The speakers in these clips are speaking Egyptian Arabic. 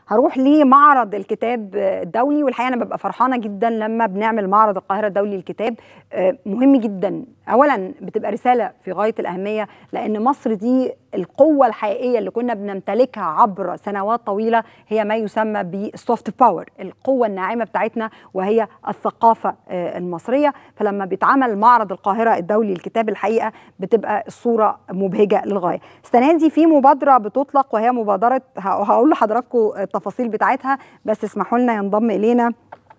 هروح لمعرض الكتاب الدولي والحقيقه انا ببقى فرحانه جدا لما بنعمل معرض القاهره الدولي للكتاب مهم جدا اولا بتبقى رساله في غايه الاهميه لان مصر دي القوه الحقيقيه اللي كنا بنمتلكها عبر سنوات طويله هي ما يسمى بالسوفت باور القوه الناعمه بتاعتنا وهي الثقافه المصريه فلما بيتعمل معرض القاهره الدولي للكتاب الحقيقه بتبقى الصوره مبهجه للغايه السنه دي في مبادره بتطلق وهي مبادره هقول لحضراتكم التفاصيل بتاعتها بس اسمحوا لنا ينضم الينا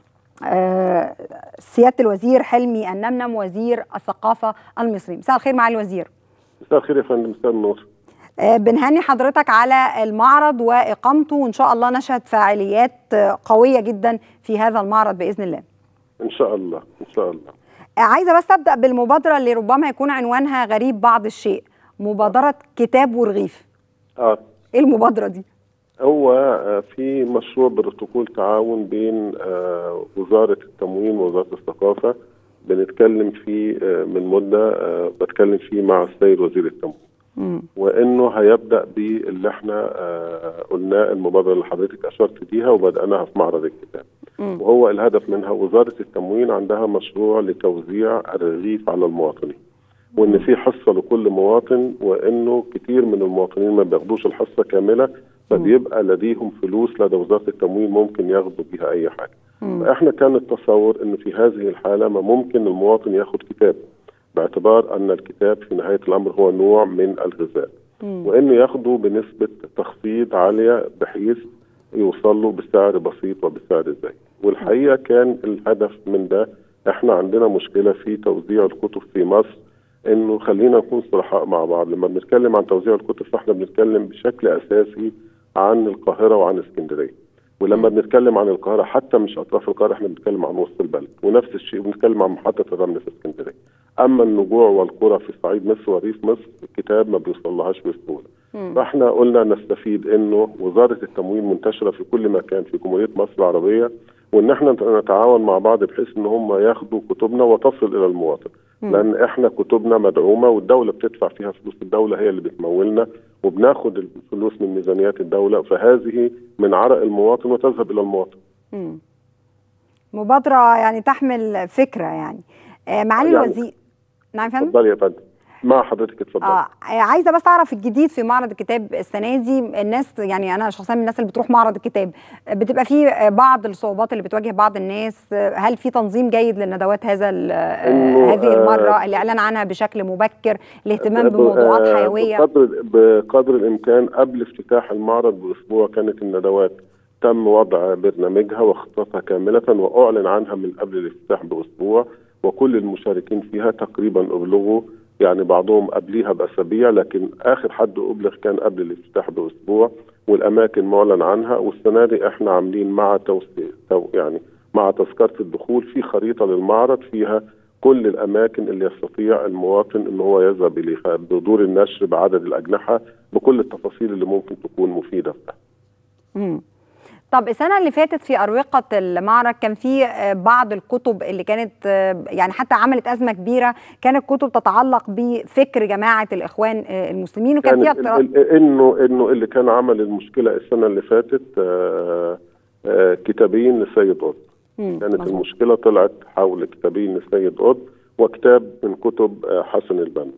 آه سياده الوزير حلمي النمنم وزير الثقافه المصري مساء الخير معالي الوزير مساء الخير يا فندم مساء النور آه بنهني حضرتك على المعرض واقامته وان شاء الله نشهد فعاليات قويه جدا في هذا المعرض باذن الله ان شاء الله ان شاء الله آه عايزه بس ابدا بالمبادره اللي ربما يكون عنوانها غريب بعض الشيء مبادره كتاب ورغيف اه ايه المبادره دي هو في مشروع بروتوكول تعاون بين وزارة التموين ووزارة الثقافة بنتكلم فيه من مدة بتكلم فيه مع السيد وزير التموين وانه هيبدا باللي احنا قلناه المبادره اللي حضرتك اشرت ليها وبداناها في معرض الكتاب وهو الهدف منها وزاره التموين عندها مشروع لتوزيع الرغيف على المواطنين وان في حصه لكل مواطن وانه كتير من المواطنين ما بياخدوش الحصه كامله فبيبقى لديهم فلوس لدى وزاره التموين ممكن ياخدوا بيها اي حاجه. فاحنا كان التصور ان في هذه الحاله ما ممكن المواطن ياخد كتاب باعتبار ان الكتاب في نهايه الامر هو نوع من الغذاء. وانه ياخده بنسبه تخفيض عاليه بحيث يوصل له بسعر بسيط وبسعر زي. والحقيقه كان الهدف من ده احنا عندنا مشكله في توزيع الكتب في مصر انه خلينا نكون صرحاء مع بعض لما بنتكلم عن توزيع الكتب فاحنا بنتكلم بشكل اساسي عن القاهره وعن اسكندريه ولما بنتكلم عن القاهره حتى مش اطراف القاهره احنا بنتكلم عن وسط البلد ونفس الشيء بنتكلم عن محطه الرمل في اسكندريه اما النجوع والقرى في صعيد مصر وريف مصر الكتاب ما بيوصلهاش بسهوله فاحنا قلنا نستفيد انه وزاره التموين منتشره في كل مكان في جمهوريه مصر العربيه وان احنا نتعاون مع بعض بحيث ان هم ياخدوا كتبنا وتصل الى المواطن لان احنا كتبنا مدعومه والدوله بتدفع فيها فلوس الدوله هي اللي بتمولنا وبناخد الفلوس من ميزانيات الدوله فهذه من عرق المواطن وتذهب الى المواطن. مم. مبادره يعني تحمل فكره يعني آه معالي يعني الوزير نعم فندم؟ اتفضلي يا فندم مع حضرتك اتفضل آه عايزه بس اعرف الجديد في معرض الكتاب السنه دي الناس يعني انا شخصيا من الناس اللي بتروح معرض الكتاب بتبقى في بعض الصعوبات اللي بتواجه بعض الناس هل في تنظيم جيد للندوات هذا هذه المره اللي اعلن عنها بشكل مبكر الاهتمام بموضوعات حيويه بقدر بقدر الامكان قبل افتتاح المعرض باسبوع كانت الندوات تم وضع برنامجها واخطاطها كامله واعلن عنها من قبل الافتتاح باسبوع وكل المشاركين فيها تقريبا ابلغوا يعني بعضهم قبليها باسابيع لكن اخر حد ابلغ كان قبل الافتتاح باسبوع والاماكن معلن عنها والسنه دي احنا عاملين مع توسيع تو يعني مع تذكره الدخول في خريطه للمعرض فيها كل الاماكن اللي يستطيع المواطن ان هو يذهب اليها بدور النشر بعدد الاجنحه بكل التفاصيل اللي ممكن تكون مفيده في ده. طب السنه اللي فاتت في اروقه المعرض كان في بعض الكتب اللي كانت يعني حتى عملت ازمه كبيره كانت كتب تتعلق بفكر جماعه الاخوان المسلمين وكان فيها اضطراب انه انه اللي كان عمل المشكله السنه اللي فاتت آآ آآ كتابين لسيد قطب كانت مزبوط. المشكله طلعت حول كتابين لسيد قطب وكتاب من كتب حسن البنا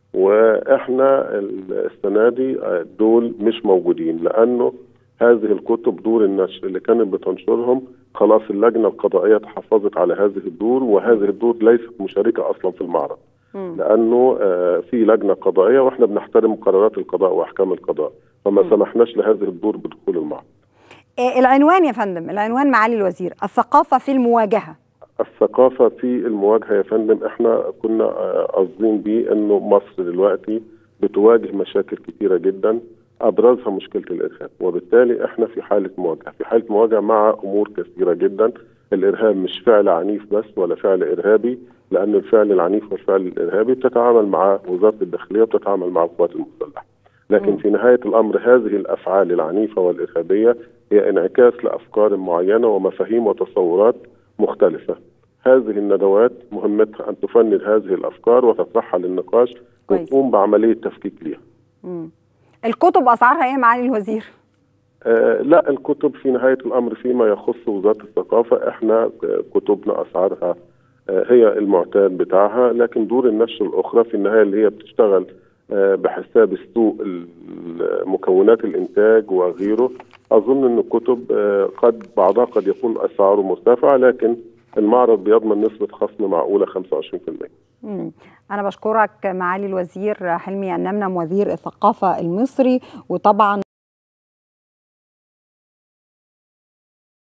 واحنا السنه دي دول مش موجودين لانه هذه الكتب دور النشر اللي كانت بتنشرهم خلاص اللجنه القضائيه تحفظت على هذه الدور وهذه الدور ليست مشاركه اصلا في المعرض م. لانه آه في لجنه قضائيه واحنا بنحترم قرارات القضاء واحكام القضاء فما م. سمحناش لهذه الدور بدخول المعرض. آه العنوان يا فندم العنوان معالي الوزير الثقافه في المواجهه. الثقافه في المواجهه يا فندم احنا كنا قاصدين بيه انه مصر دلوقتي بتواجه مشاكل كثيره جدا ابرزها مشكله الارهاب وبالتالي احنا في حاله مواجهه في حاله مواجهه مع امور كثيره جدا الارهاب مش فعل عنيف بس ولا فعل ارهابي لان الفعل العنيف والفعل الارهابي بتتعامل مع وزاره الداخليه وبتتعامل مع القوات المسلحه لكن م. في نهايه الامر هذه الافعال العنيفه والارهابيه هي انعكاس لافكار معينه ومفاهيم وتصورات مختلفه هذه الندوات مهمتها ان تفند هذه الافكار وتطرحها للنقاش وتقوم بعمليه تفكيك ليها الكتب اسعارها ايه معالي الوزير؟ آه لا الكتب في نهايه الامر فيما يخص وزاره الثقافه احنا كتبنا اسعارها آه هي المعتاد بتاعها لكن دور النشر الاخرى في النهايه اللي هي بتشتغل آه بحساب السوق مكونات الانتاج وغيره اظن ان الكتب آه قد بعضها قد يكون اسعاره مرتفعه لكن المعرض بيضمن نسبه خصم معقوله 25%. مم. أنا بشكرك معالي الوزير حلمي النمنم وزير الثقافة المصري وطبعا